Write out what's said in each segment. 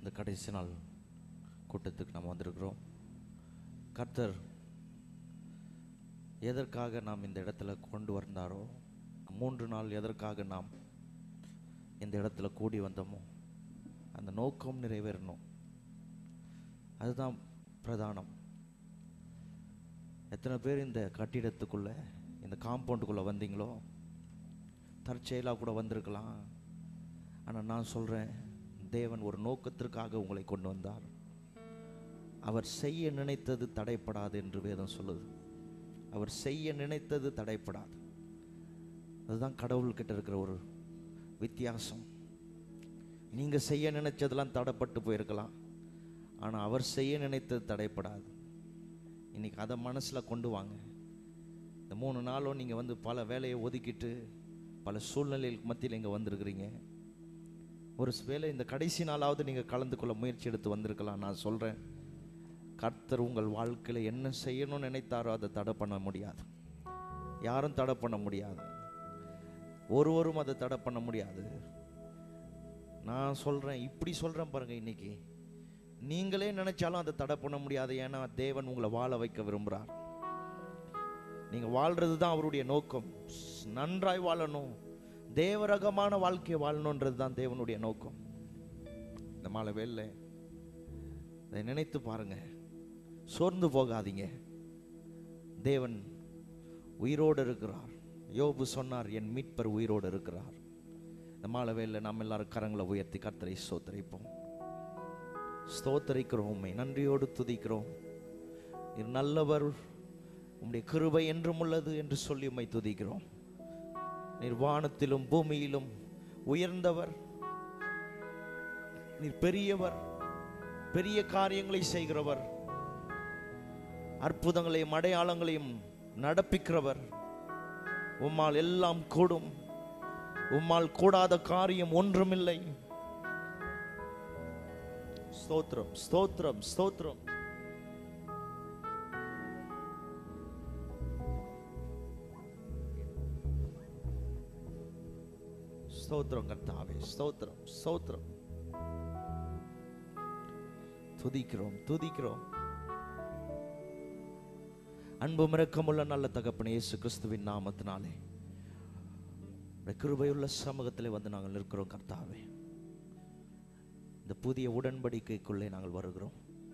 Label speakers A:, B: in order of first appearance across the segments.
A: இந்த கடைசி நாள் கூட்டத்துக்கு நாம் வந்திருக்கிறோம் கர்த்தர் எதற்காக நாம் இந்த இடத்துல கொண்டு வந்தாரோ மூன்று நாள் எதற்காக நாம் இந்த இடத்துல கூடி வந்தோமோ அந்த நோக்கம் நிறைவேறணும் அதுதான் பிரதானம் எத்தனை பேர் இந்த கட்டிடத்துக்குள்ள இந்த காம்பவுண்டுக்குள்ள வந்தீங்களோ தற்செயலாக கூட வந்திருக்கலாம் ஆனால் நான் சொல்கிறேன் தேவன் ஒரு நோக்கத்திற்காக உங்களை கொண்டு வந்தார் அவர் செய்ய நினைத்தது தடைப்படாது என்று வேதம் சொல்லுது அவர் செய்ய நினைத்தது தடைப்படாது அதுதான் கடவுள்கிட்ட இருக்கிற ஒரு வித்தியாசம் நீங்கள் செய்ய நினைச்சதெல்லாம் தடைப்பட்டு போயிருக்கலாம் ஆனால் அவர் செய்ய நினைத்தது தடைப்படாது இன்னைக்கு அதை மனசில் கொண்டு வாங்க இந்த மூணு நாளும் நீங்கள் வந்து பல வேலையை ஒதுக்கிட்டு பல சூழ்நிலைகளுக்கு மத்தியில் இங்கே வந்திருக்கிறீங்க ஒரு வேளை இந்த கடைசி நாளாவது நீங்கள் கலந்து கொள்ள முயற்சி எடுத்து வந்திருக்கலாம் நான் சொல்கிறேன் கர்த்தர் உங்கள் வாழ்க்கையில் என்ன செய்யணும்னு நினைத்தாரோ அதை தடை பண்ண முடியாது யாரும் தடை பண்ண முடியாது ஒருவரும் அதை தடை பண்ண முடியாது நான் சொல்கிறேன் இப்படி சொல்கிறேன் பாருங்க இன்னைக்கு நீங்களே நினைச்சாலும் அதை தடை பண்ண முடியாது ஏன்னா தேவன் உங்களை வாழ வைக்க விரும்புகிறார் நீங்கள் வாழ்றது தான் அவருடைய நோக்கம் நன்றாய் வாழணும் தேவரகமான வாழ்க்கையை வாழணுன்றது தான் தேவனுடைய நோக்கம் இந்த மாலை வேலை இதை நினைத்து பாருங்க சோர்ந்து போகாதீங்க தேவன் உயிரோடு இருக்கிறார் யோபு சொன்னார் என் மீட்பர் உயிரோடு இருக்கிறார் இந்த மாலை வேலை நாம் எல்லாரும் கரங்களை உயர்த்தி கர்த்தரை ஸ்தோத்தரிப்போம் ஸ்தோத்தரிக்கிறோம் உம்மை நன்றியோடு துதிக்கிறோம் நீர் நல்லவர் உம்முடைய கிருபை என்றும் உள்ளது என்று சொல்லி உம்மை துதிக்கிறோம் நீர் வானத்திலும் பூமியிலும் உயர்ந்தவர் நீர் பெரியவர் பெரிய காரியங்களை செய்கிறவர் அற்புதங்களையும் அடையாளங்களையும் நடப்பிக்கிறவர் உம்மால் எல்லாம் கூடும் உம்மால் கூடாத காரியம் ஒன்றுமில்லை ஸ்தோத்திரம் ஸ்தோத்திரம் ஸ்தோத்திரம் ஸ்தோத்திரம் கர்த்தாவே ஸ்தோத்திரம் ஸ்தோத்திரம் துதிக்கிறோம் துதிக்கிறோம் அன்பு மிரக்கமுள்ள நல்ல தகப்பனே இயேசு கிறிஸ்துவின் நாமத்தினாலே உம்முடைய கிருபையுள்ள சமூகத்திலே வந்து நாங்கள் நிற்கிறோம் கர்த்தாவே இந்த புதிய உடன்படிக்கைக்குள்ளே நாங்கள் வருகிறோம்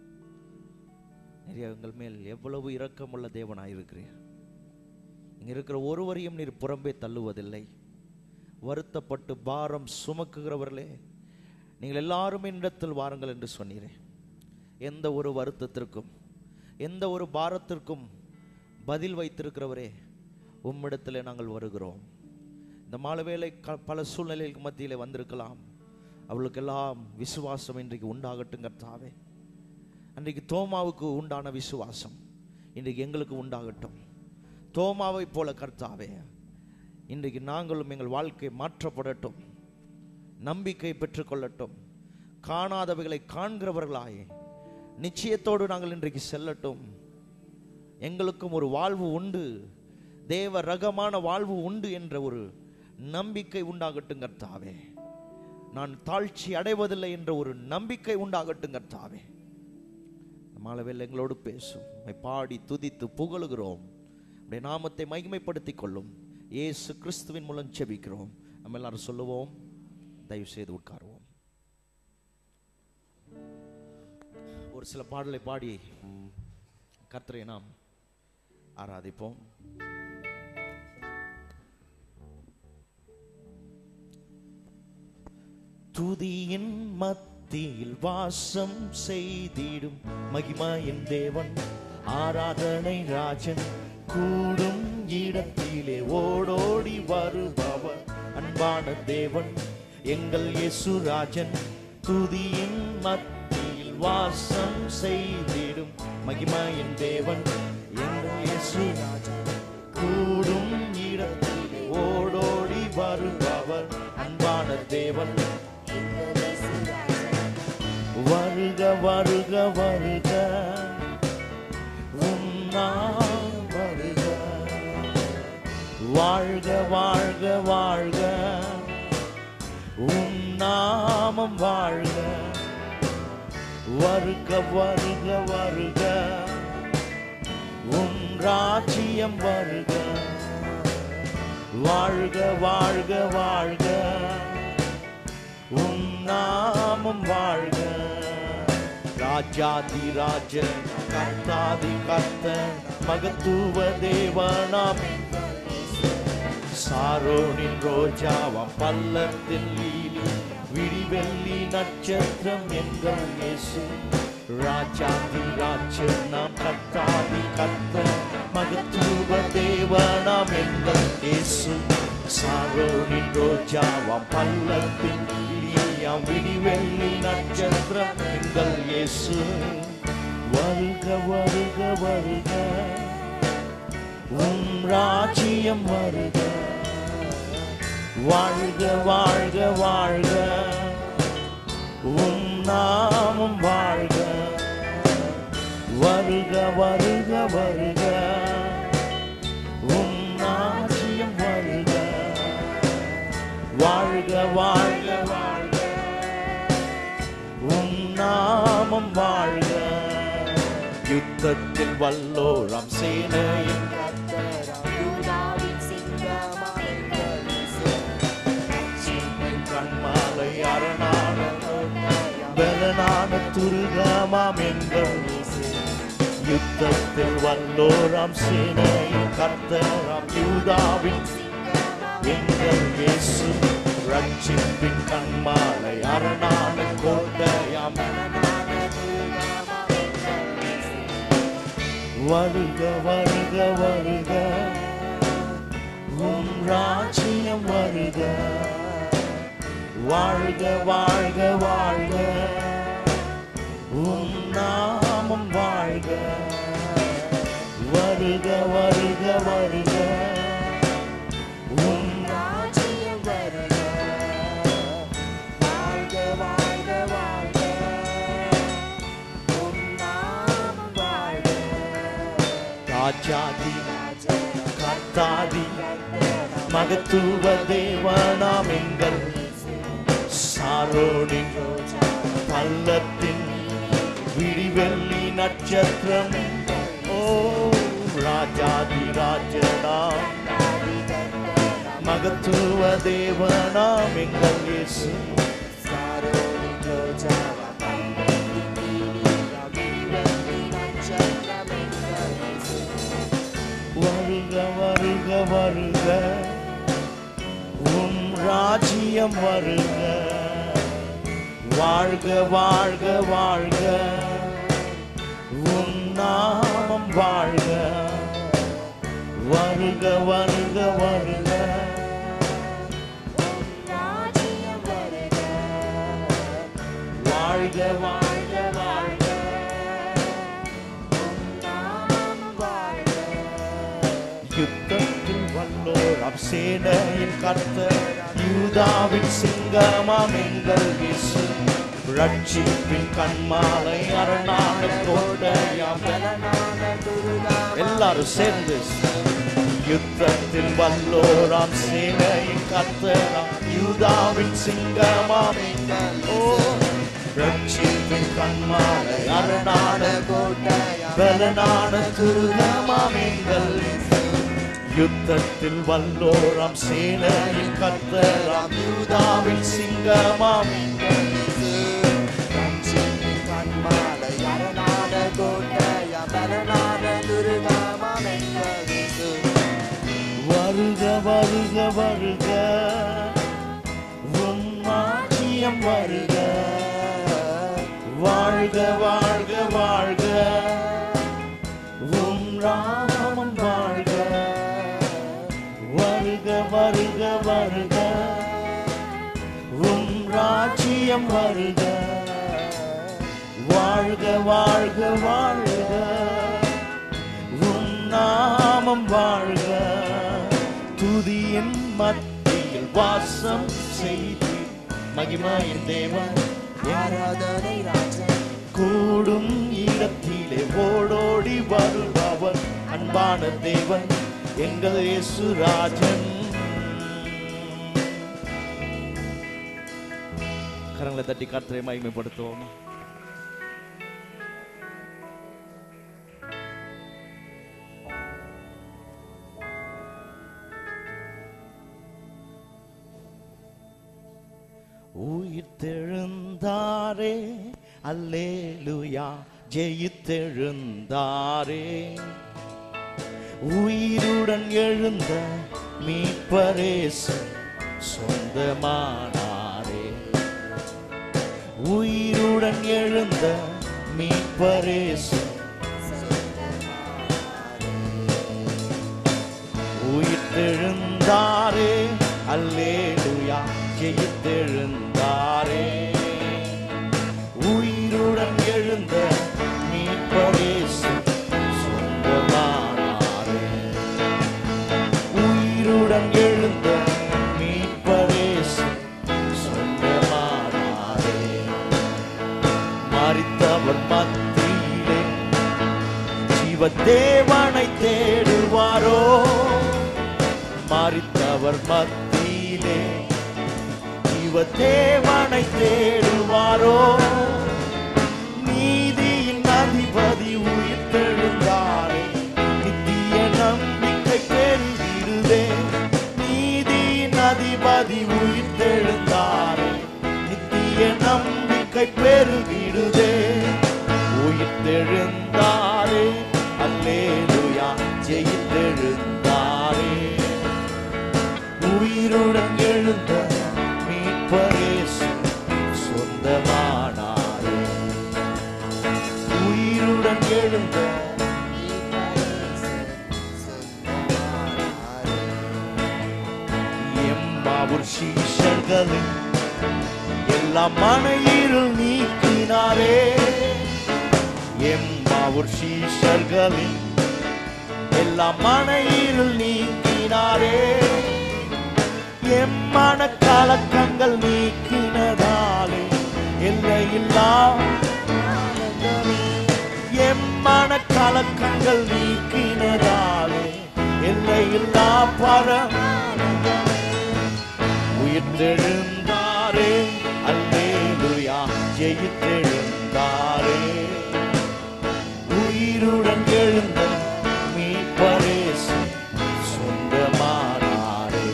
A: நிறைய எங்கள் மேல் எவ்வளவு இரக்கமுள்ள தேவனாய் இருக்கிறீர் இங்க இருக்கிற ஒருவரையும் நீர் புறம்பே தள்ளுவதில்லை வருத்தப்பட்டு பாரம் சுமக்குகிறவர்களே நீங்கள் எல்லாரும் என்னிடத்தில் வாருங்கள் என்று சொன்னீரே எந்த ஒரு வருத்தத்திற்கும் எந்த ஒரு பாரத்திற்கும் பதில் வைத்திருக்கிறவரே உம்மிடத்திலே நாங்கள் வருகிறோம் இந்த மாலவேளை க பல சூழ்நிலைகளுக்கு மத்தியிலே வந்திருக்கலாம் அவளுக்கெல்லாம் விசுவாசம் இன்றைக்கு உண்டாகட்டும் கர்த்தாவே அன்றைக்கு தோமாவுக்கு உண்டான விசுவாசம் இன்றைக்கு எங்களுக்கு உண்டாகட்டும் தோமாவை போல கர்த்தாவே இன்றைக்கு நாங்களும் எங்கள் வாழ்க்கை மாற்றப்படட்டும் நம்பிக்கை பெற்றுக்கொள்ளட்டும் காணாதவைகளை காண்கிறவர்களாய் நிச்சயத்தோடு நாங்கள் இன்றைக்கு செல்லட்டும் எங்களுக்கும் ஒரு வாழ்வு உண்டு தேவ ரகமான வாழ்வு உண்டு என்ற ஒரு நம்பிக்கை உண்டாகட்டும் கர்த்தாவே நான் தாழ்ச்சி அடைவதில்லை என்ற ஒரு நம்பிக்கை உண்டாகட்டும் கர்த்தாவே மாலவேல் எங்களோடு பேசும் உம்மை பாடி துதித்து புகழுகிறோம் உடைய நாமத்தை மகிமைப்படுத்திக் கொள்ளும் இயேசு கிறிஸ்துவின் மூலம் செபிக்கிறோம் நம்ம எல்லாரும் சொல்லுவோம் தயவு செய்து உட்காருவோம் ஒரு சில பாடலை பாடி கர்த்தரை நாம் ஆராதிப்போம் துதியின் மத்தியில் வாசம் செய்திடும் மகிமாயின் தேவன் ஆராதனை ராஜன் கூடும் இடத்திலே ஓடோடி வருபவர் அன்பான தேவன் எங்கள் இயேசுராஜன் துதியின் மத்தியில் வாசம் செய்திடும் மகிமாயின் தேவன் எங்கள் இயேசுராஜன் கூடும் இடத்திலே ஓடோடி வருபவர் அன்பான தேவன் வருக வருக வருக உன்னா வருக வாழ்க வாழ்க வாழ்க உம் நாமம் வாழ்க வருக வருக வருக உன் ராஜ்யம் வருக வாழ்க வாழ்க வாழ்க உன் நாமம் வாழ்க ராஜாதி ராஜ கர்த்தாதி கர்த்த மகத்துவ தேவனாம் சாரோனின் ரோஜாவாம் பள்ளத்தில் லீலி விடிவெள்ளி நட்சத்திரம் எங்கள் இயேசு ராஜாதி ராஜன் நாம் கர்த்தாதி கர்த்த மகத்துவ தேவனாம் எங்கள் இயேசு சாரோனின் ரோஜாவாம் பள்ளத்தில் லீலியாம் விடிவெள்ளி நட்சத்திரம் எங்கள் இயேசு வருக வருக வருக உம் ராஜ்யம் வருக வாழ்க வாழ்க வாழ்க உம் நாமம் வாழ்க வருக வருக வருக உம் ராஜ்யம் வருக வாழ்க வாழ்க வாழ்க உம் நாமம் வாழ்க யுத்தத்தில் வல்லோரம் சேனையின் கண்மாலை அரணான பலனான துருகமாம் எங்கள் யுத்தத்தில் வல்லோராம் சேனையின் கர்த்தராம் யூதாவின் எங்கள் இயேசு ரட்சிப்பின் கண்மாலை அரணான கோட்டையாம் வருக வருக வருக உம் ராஜ்யம் வருக வாழ்க வாழ்க வாழ்க உம் நாமம் வாழ்க வருக வருக வருக உம் ராஜாதி கர்த்தாதி மகத்துவ தேவனாம் எங்கள் சாரோனின் பள்ளத்தின் விடிவெள்ளி நட்சத்திரம் ஓ ராஜாதி ராஜனாம் மகத்துவ தேவனாம் எங்கள் இயேசு வருக வருக வருக உம் ராஜ்யம் வருக வாழ்க வாழ்க வாழ்க உம் நாமம் வாழ்க வருக வருக வருக வாழ்க வாழ்க வாழ்க யுத்தத்தில் வல்லோர் சேனையின் கர்த்தர் யூதாவின் சிங்கமாம் எங்கள் இயேசு ரட்சிப்பின் கண்மாலை அரணான கோட்டையாம் எல்லாரும் சேர்ந்து யுத்தத்தில் வல்லோராம் சேனையின் கர்த்தராம் யூதாவின் சிங்கமாம் எங்கள் ஓ ரட்சிப்பின் கண்மாலை அரணான பலனான துருகமாம் எங்கள் யுத்தத்தில் வல்லோராம் சேனையின் கர்த்தராம் யூதாவின் சிங்கமாம் வருக வருக வருக உம் ஆட்சியம் வருக வாழ்க வாழ்க வாழ்க உம் ராமம் வாழ்க வருக வருக வருக உம் ராஜ்யம் வருக வாழ்க வாழ்க வாழ்க உம் நாமம் வாழ்க துதியின் மத்தியில் வாசம் செய்து மகிமையின் தேவன்
B: ஆராதனை ராஜன்
A: கூடும் இடத்திலே ஓடோடி வருபவர் அன்பான தேவன் எங்கள் இயேசுராஜன் கரங்களை தட்டி கர்த்தரை மகிமைப்படுத்துவோம் உயிர்த்தெழுந்தாரே அல்லேலுயா ஜெயித்தெழுந்தாரே உயிருடன் எழுந்த மீட்பரேசு சொந்தமானாரே உயிருடன் எழுந்த மீட்பரேசு உயிர்த்தெழுந்தாரே அல்லேலுயா ஜெயித்தெழுந்தாரே உயிருடன் எழுந்த மீட்பரேசு சொந்தமானாரே உயிருடன் எழுந்த மீட்பரேசு சொந்தமானாரே மறித்தவர் மத்தியிலே ஜீவ தேவனை தேடுவாரோ மறித்தவர் மத்தியிலே ஜீவ தேவனை தேடுவாரோ நீதியின் அதிபதி உயிர்த்தெழுந்தாரே நித்திய நம்பிக்கை பெருகிடுதே நீதியின் அதிபதி உயிர்த்தெழுந்தாரே நித்திய நம்பிக்கை பெருகிடுதே உயிர்த்தெழுந்தாரே அல்லேலுயா ஜெயித்தெழுந்தாரே உயிருடன் எழுந்த மீட்பரேசு சொந்தமானாரே உயிருடன் எழுந்த எம்மாவூர் சீஷர்களின் எல்லாம் மனையிருள் நீக்கினாரே எம்மாவூர் சீஷர்களின் எல்லாம் மனையிருள் நீக்கினாரே எம்மன கலக்கங்கள் நீக்கினதாலே எல்லையில்லா எம்மன கலக்கங்கள் நீக்கினதாலே எல்லையில்லா பர உயிர்த்தெழுந்தாரே அல்லேலுயா ஜெயித்தெழுந்தாரே உயிருடன் எழுந்த மீட்பரேசு சொந்தமானாரே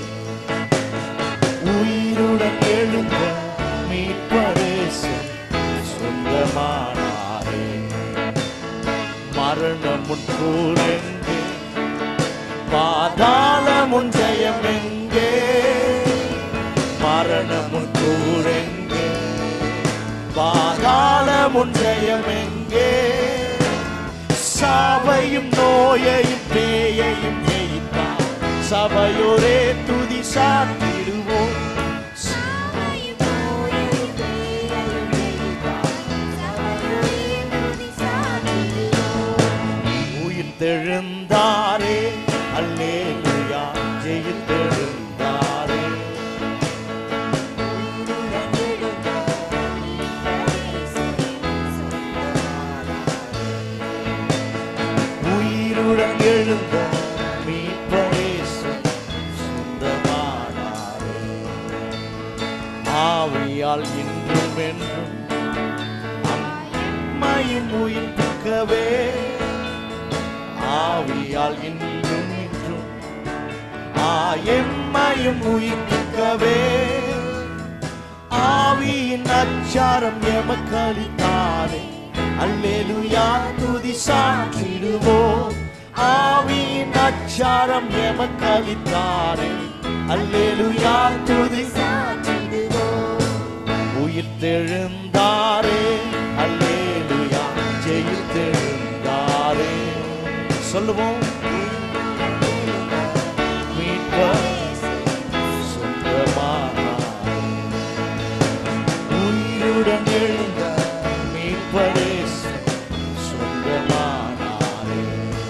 A: உயிருடன் எழுந்த மீட்பரேசு சொந்தமானாரே மரணம் முன் கூறெங்கே பாதாளம் உன் ஜெயம் எங்கே மரணம் உன் கூறெங்கே பாதாளம் உன் ஜெயம் எங்கே சாவையும் நோயையும் பேயையும் ஜெயித்தார் சபையோரே துதி சாத்திடுவோம் உயிர்த்தெழுந்தாரே அல்லேலுயா ஜெயித்தெழுந்தாரே உயிருடன் எழுந்த மீட்பரேசு சொந்தமானாரே ஆவியால் இன்றும் என்றும் அம்மையும் உயிர்ப்பிக்கவே ஆவியால் இன்றும் இன்றும் ஆயம்மையும் உயிர்ப்பிக்கவே ஆவியின் அச்சாரம் எமக்களித்தாரே அல்லேலுயா துதி சாற்றிடுவோம் ஆவியின் அச்சாரம் எமக்களித்தாரே அல்லேலுயா துதி உயிர்த்தெழுந்தாரே அல்லேலுயா ஜெயித்தெழுந்தாரே சொல்லுவோம் மீட்பர் சொந்தமானார் உயிருடன் எழுந்த மீட்பரேசு சொந்தமானாரே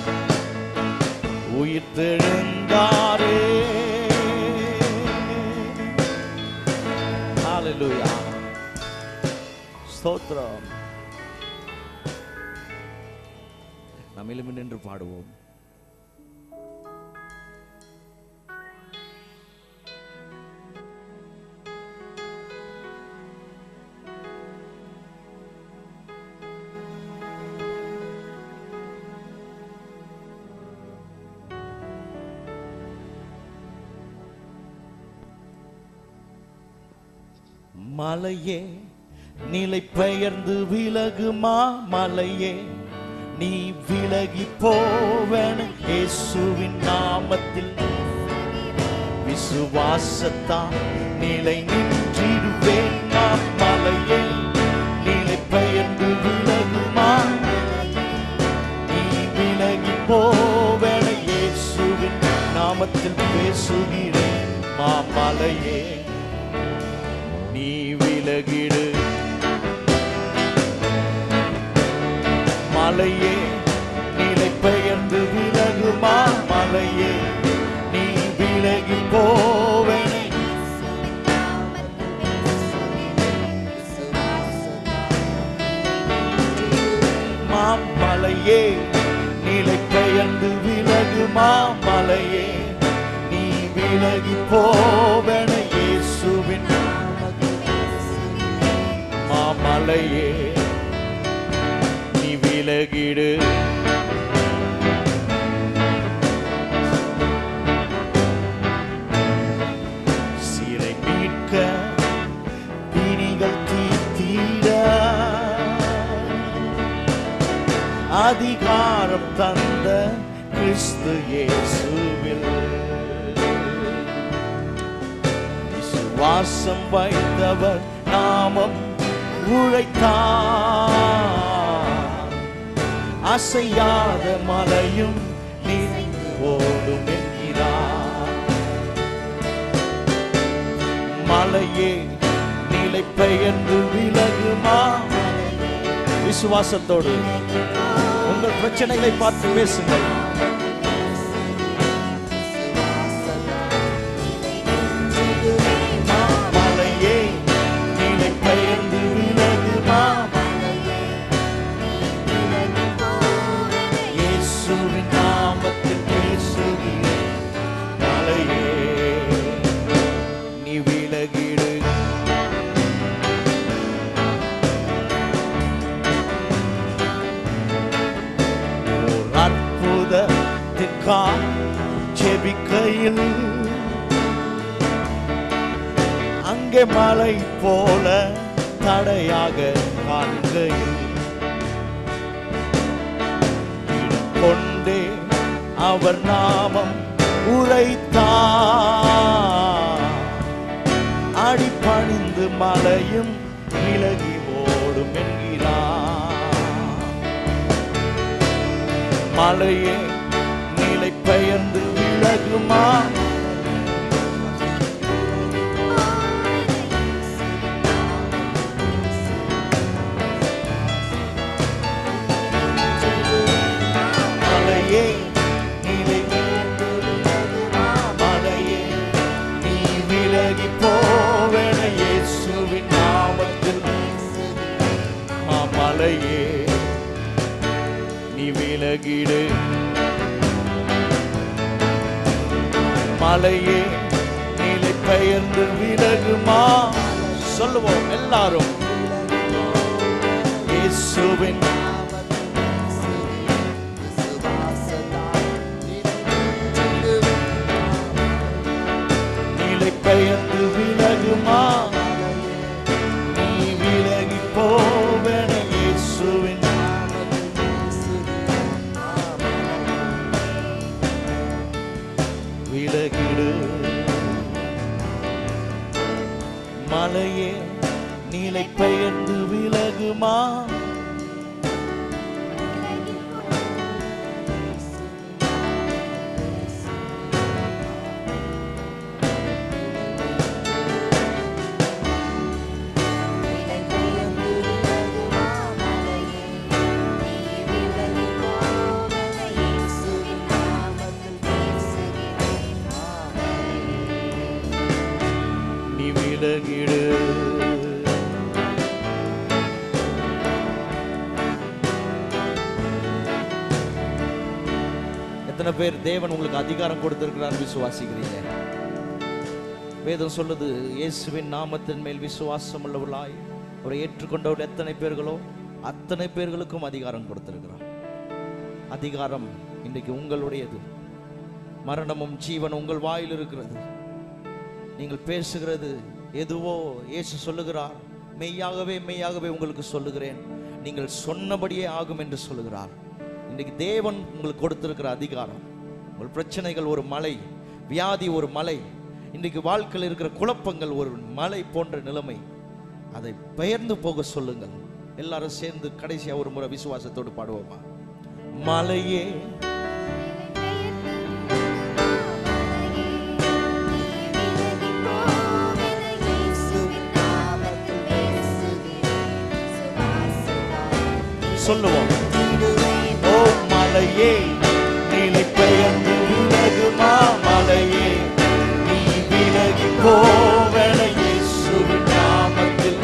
A: உயிர்த்தெழுந்தாரே ஹalleluya ஸ்தோத்திரம் நாம் எழும்பி நின்று பாடுவோம் மலையே நிலை பெயர்ந்து விலகுமா மலையே நீ விலகி போவன இயேசுவின் நாமத்தில் விசுவாசத்தான் நிலை நின்றிடுவேன் நான் மலையே நிலை பெயர்ந்து விலகுமா நீ விலகி போவன இயேசுவின் நாமத்தில் பேசுகிறேன் மாமலையே நீ விலகிடு மலையே நிலை பெயர்ந்து விலகுமா மலையே நீ விலகி போவனை மாமலையே நிலை பெயர்ந்து விலகுமா மலையே நீ விலகி போவன இயேசுவின் மாமலையே நீ விலகிடு சிறை மீட்க பிணிகள் தீர்த்தீட அதிகாரம் தந்த கிறிஸ்து இயேசுவில் விசுவாசம் வைத்தவர் நாமம் உழைத்தார் அசையாத மலையும் நினைந்து ஓடும் என்கிறார் மலையே நிலை பெயர்ந்து விலகுமா விசுவாசத்தோடு உங்கள் பிரச்சனைகளை பார்த்து பேசுங்கள் மலையே நிலை பெயர்ந்து விலகுமா இயேசுவின் நாமத்தில் பேசுகிறேன் மலையே நீ விலகிடு ஓர் அற்புதத்திற்கா ஜெபிக்கையில் அங்கே மலை போல தடையாக காண்கையில் இடம் கொண்டே அவர் நாமம் உரைத்தார் அடிபணிந்து மலையும் விலகி ஓடும் என்கிறார் மலையே நிலை பெயர்ந்து விலகுமா மலையே நிலை பெயர்ந்து விலகுமா மலையே நீ விலகி போவன இயேசுவின் நாமத்தில் மலையே நீ விலகிடு மலையே நிலை பெயர்ந்து விலகுமா சொல்லுவோம் எல்லாரும் இயேசுவின் நிலை பெயர்ந்து விலகுமா நீ விலகி போவன இயேசுவின் விலகிடு மலையே நிலை பெயர்ந்து விலகுமா நீ விலகிடு எத்தனை பேர் தேவன் உங்களுக்கு அதிகாரம் கொடுத்திருக்கிறார் விசுவாசிக்கிறீங்க வேதம் சொல்லுது இயேசுவின் நாமத்தின் மேல் விசுவாசம் உள்ளவர்களாய் அவரை ஏற்றுக்கொண்டவர் எத்தனை பேர்களோ அத்தனை பேர்களுக்கும் அதிகாரம் கொடுத்திருக்கிறார் அதிகாரம் இன்றைக்கு உங்களுடையது மரணமும் ஜீவன் உங்கள் வாயில் இருக்கிறது நீங்கள் பேசுகிறது எதுவோ இயேசு சொல்லுகிறார் மெய்யாகவே மெய்யாகவே உங்களுக்கு சொல்லுகிறேன் நீங்கள் சொன்னபடியே ஆகும் என்று சொல்லுகிறார் இன்னைக்கு தேவன் உங்களுக்கு கொடுத்திருக்கிற அதிகாரம் உங்கள் பிரச்சனைகள் ஒரு மலை வியாதி ஒரு மலை இன்றைக்கு வாழ்க்கையில் இருக்கிற குழப்பங்கள் ஒரு மலை போன்ற நிலைமை அதை பெயர்ந்து போக சொல்லுங்கள் எல்லாரும் சேர்ந்து கடைசியா ஒரு முறை விசுவாசத்தோடு பாடுவோமா மலையே சொல்லுவோம் ஓ மலையே நிலை பெயர்ந்து விலகுமா மலையே நீ விலகி போவன இயேசுவின் நாமத்தில்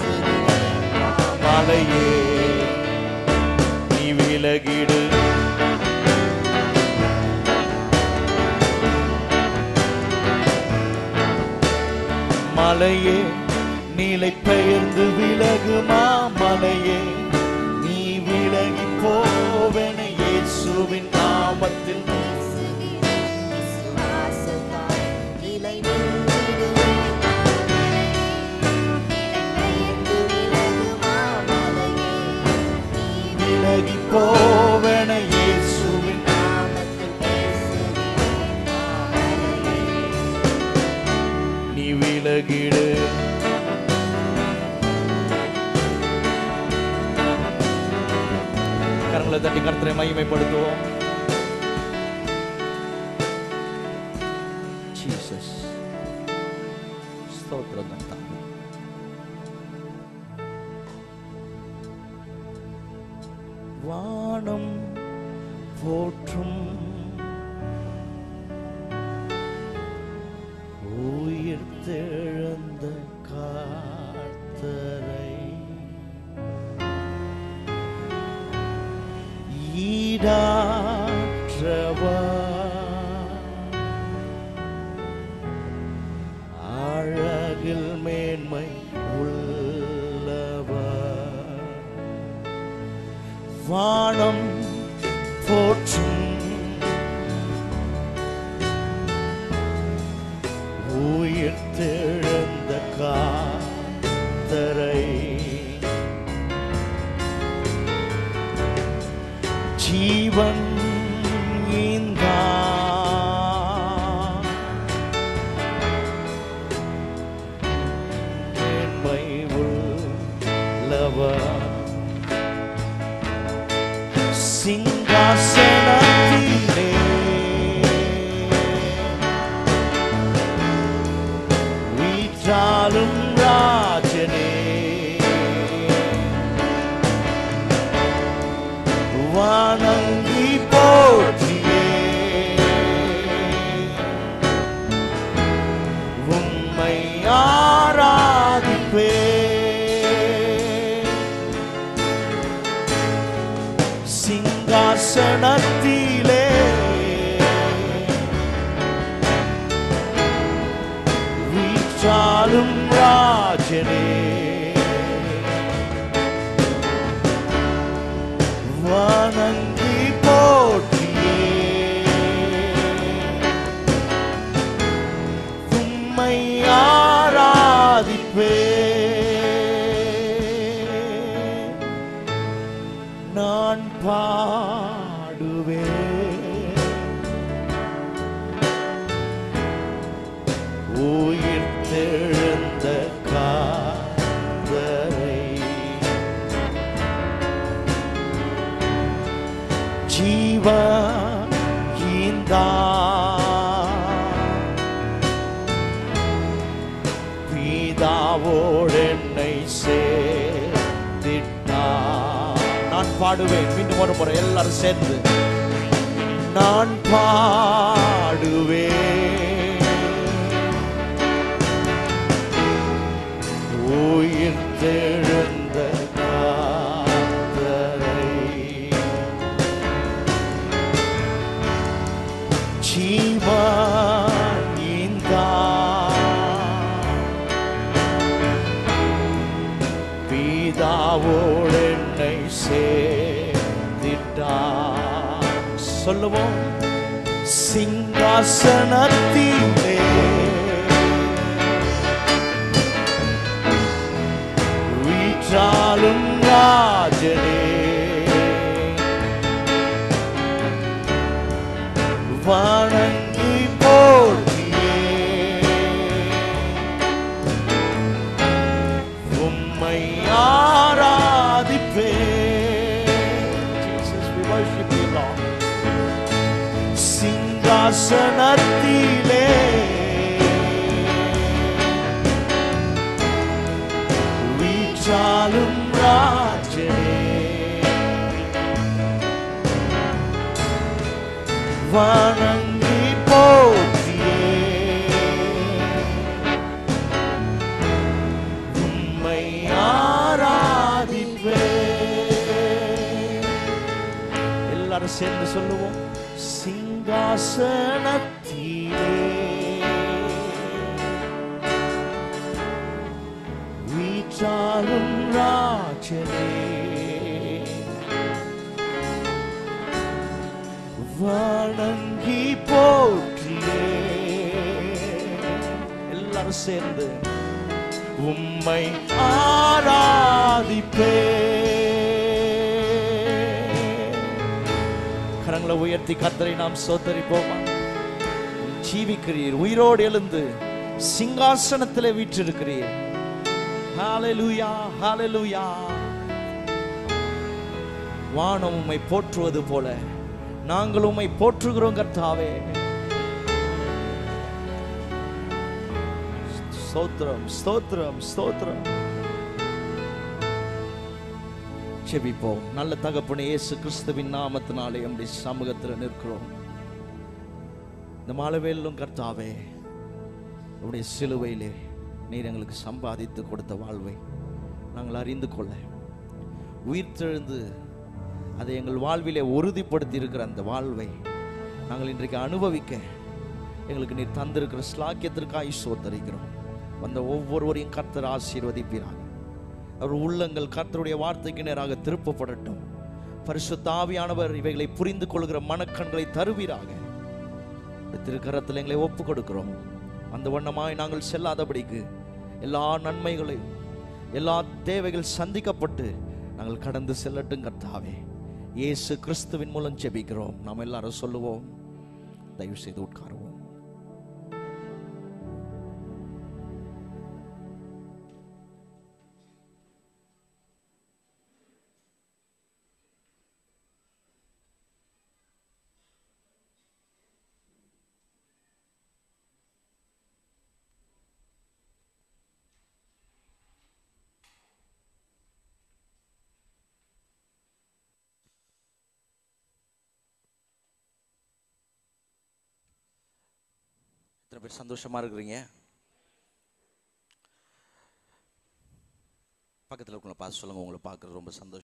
A: மலையே நீ விலகிடு மலையே நீலை பெயர்ந்து விலகுமா மலையே நீ விலகி போவன இயேசுவின் நாமத்தில் விலகி போவன இயேசுவின் நீ விலகிடு கரங்களை தட்டி கர்த்தரை மகிமைப்படுத்துவோம் ஜீசஸ் ஸ்தோத்திரம் கர்த்தாவே. வானம் போற்றும் உயிர் தெழுந்த காத்தரை ஈடாற்றவா அழகில் மேன்மை உள்ளவா வானம் போற்றும் உயிர் தெழுந்த காத்தரை ஜீவன் ஈந்தா மேன்மை உள்ளவர் சிங்காசனத்திலே வீற்றாலும் ராஜனே வணங்கி போற்றியே உம்மை ஆராதிப்பே சிங்காசனத்திலே வீற்றாலும் ராஜனே வணங்கி போற்றியே உம்மை ஆராதிப்பே நான் பாடுவேன் உயிர் தெழுந்த காதரை ஜீவ ஈந்தா பிதாவோடு என்னை சேர்த்திட்டார் நான் பாடுவேன் மீண்டும் ஒரு முறை எல்லாரும் சேர்ந்து நான் பாடுவேன் உயிர் தெழுந்த காத்தரை ஜீவனிந்தா பிதாவோடு என்னை சேர்த்திட்டார் சொல்லுவோம் சிங்காசனத்திலே சிங்காசனத்திலே வீச்சாலும் ராஜனே வணங்கி போற்றியே உம்மை ஆராதிப்பே எல்லாரும் சேர்ந்து சொல்லுவோம் சிங்காசனத்திலே வீச்சாலும் ராஜனே வணங்கி போற்றியே எல்லாரும் சேர்ந்து உம்மை ஆராதிப்பே கரங்களை உயர்த்தி கர்த்தரை நாம் சோத்தரிப்போமா ஜீவிக்கிறீர் உயிரோடு எழுந்து சிங்காசனத்திலே வீற்றிருக்கிறீர் ஹalleluya ஹalleluya வானம் உம்மை போற்றுவது போல நாங்கள் உம்மை போற்றுகிறோம் கர்த்தாவே ஸ்தோத்திரம் ஸ்தோத்திரம் ஸ்தோத்திரம் செபிப்போம் நல்ல தகப்பனே இயேசு கிறிஸ்துவின் நாமத்தினாலே நம்முடைய சமூகத்தில் நிற்கிறோம் இந்த மாலவேலும் கர்த்தாவே உடைய சிலுவையிலே நீர் எங்களுக்கு சம்பாதித்து கொடுத்த வாழ்வை நாங்கள் அறிந்து கொள்ள உயிர்த்தெழுந்து அதை எங்கள் வாழ்விலே உறுதிப்படுத்தி இருக்கிற அந்த வாழ்வை நாங்கள் இன்றைக்கு அனுபவிக்க எங்களுக்கு நீர் தந்திருக்கிற ஸ்லாக்கியத்திற்காக சோத்தரிக்கிறோம் வந்த ஒவ்வொருவரையும் கர்த்தர் ஆசீர்வதிப்பீராக அவர் உள்ளங்கள் கர்த்தருடைய வார்த்தைக்கு நேராக திருப்பப்படட்டும் பரிசுத்த ஆவியானவர் இவைகளை புரிந்து கொள்கிற மனக்கண்களை தருவீராக இந்த திருக்கரத்தில் எங்களை ஒப்பு கொடுக்கிறோம் அந்த வண்ணமாய் நாங்கள் செல்லாதபடிக்கு எல்லா நன்மைகளையும் எல்லா தேவைகள் சந்திக்கப்பட்டு நாங்கள் கடந்து செல்லட்டும் கர்த்தாவே இயேசு கிறிஸ்துவின் மூலம் ஜெபிக்கிறோம் நாம் எல்லாரும் சொல்லுவோம் தயவு செய்து உட்காருவோம் எத்தனை பேர் சந்தோஷமா இருக்கிறீங்க பக்கத்தில் இருக்கவங்கள பார்த்து சொல்லுங்க உங்களை பார்க்குறது ரொம்ப சந்தோஷம்